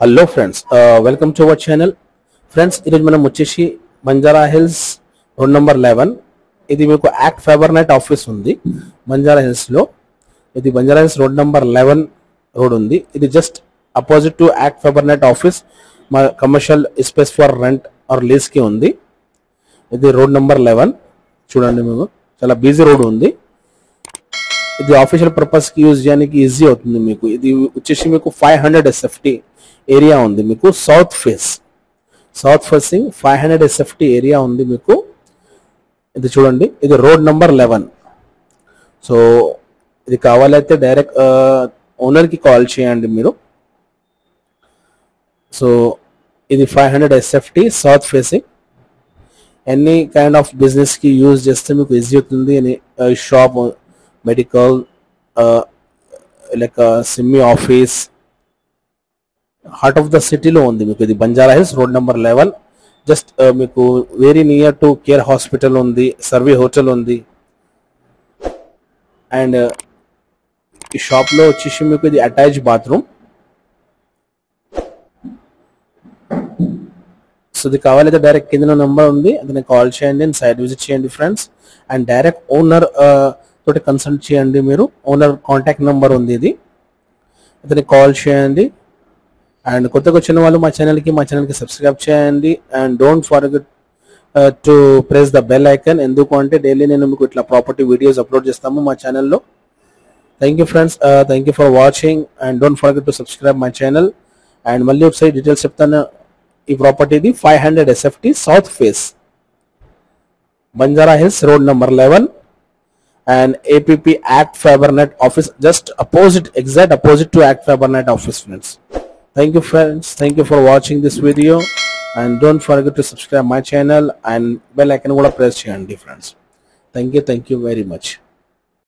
Hello friends welcome to our channel friends ఈరోజు మనం వచ్చేసి Banjara hills road number eleven ఇది మీకు యాక్ట్ ఫైబర్ నైట్ ఆఫీస్ ఉంది బంజారా హిల్స్ లో ఇది Banjara hills road number eleven road ఉంది ఇది just opposite to ACT fiber net office మా commercial space for rent or lease కి ఉంది ఇది రోడ్ నెంబర్ లెవెన్ చూడండి మీకు చాలా బిజీ రోడ్ ఉంది ఇది ఆఫీషియల్ పర్పస్ కి యూజ్ చేయడానికి ఈజీ అవుతుంది మీకు ఇది వచ్చేసి మీకు ఫైవ్ హండ్రెడ్ ఎస్ఎఫ్టీ ఏరియా ఉంది మీకు south face south facing five hundred SFT area ఉంది మీకు ఇది చూడండి ఇది రోడ్ నంబర్ లెవెన్ సో ఇది కావాలైతే డైరెక్ట్ ఓనర్ కి కాల్ చేయండి మీరు సో ఇది five hundred SFT south facing any kind of business కి యూజ్ చేస్తే మీకు ఈజీ అవుతుంది అని షాప్ మెడికల్ లైక్ సిమ్మి ఆఫీస్ హార్ట్ ఆఫ్ ద సిటీలో ఉంది మీకు ఇది Banjara hills road number eleven just మీకు very near to Care hospital ఉంది సర్వే హోటల్ ఉంది అండ్ ఈ షాప్ లో వచ్చేసి మీకు ఇది అటాచ్ బాత్రూమ్ సో ఇది కావాలైతే డైరెక్ట్ కింద నెంబర్ ఉంది అతని కాల్ చేయండి అండ్ సైట్ విజిట్ చేయండి ఫ్రెండ్స్ అండ్ డైరెక్ట్ ఓనర్ తోటి కన్సల్ట్ చేయండి మీరు ఓనర్ కాంటాక్ట్ నెంబర్ ఉంది ఇది అతని కాల్ చేయండి అండ్ కొత్తగా వచ్చిన వాళ్ళు మా ఛానల్కి మా ఛానల్కి సబ్స్క్రైబ్ చేయండి and don't forget to press the bell icon ఎందుకు అంటే డైలీ నేను మీకు ఇట్లా ప్రాపర్టీ వీడియోస్ అప్లోడ్ చేస్తాము మా ఛానల్లో thank you friends thank you for watching and don't forget to subscribe my channel and మళ్ళీ ఒకసారి డీటెయిల్స్ చెప్తాను ఈ ప్రాపర్టీది five hundred SFT south face Banjara hills road number eleven and APP Act FiberNet office just opposite, exact opposite to Act FiberNet office friends. Thank you friends. Thank you for watching this video and don't forget to subscribe my channel and bell icon కూడా press చేయండి friends. Thank you. Thank you very much.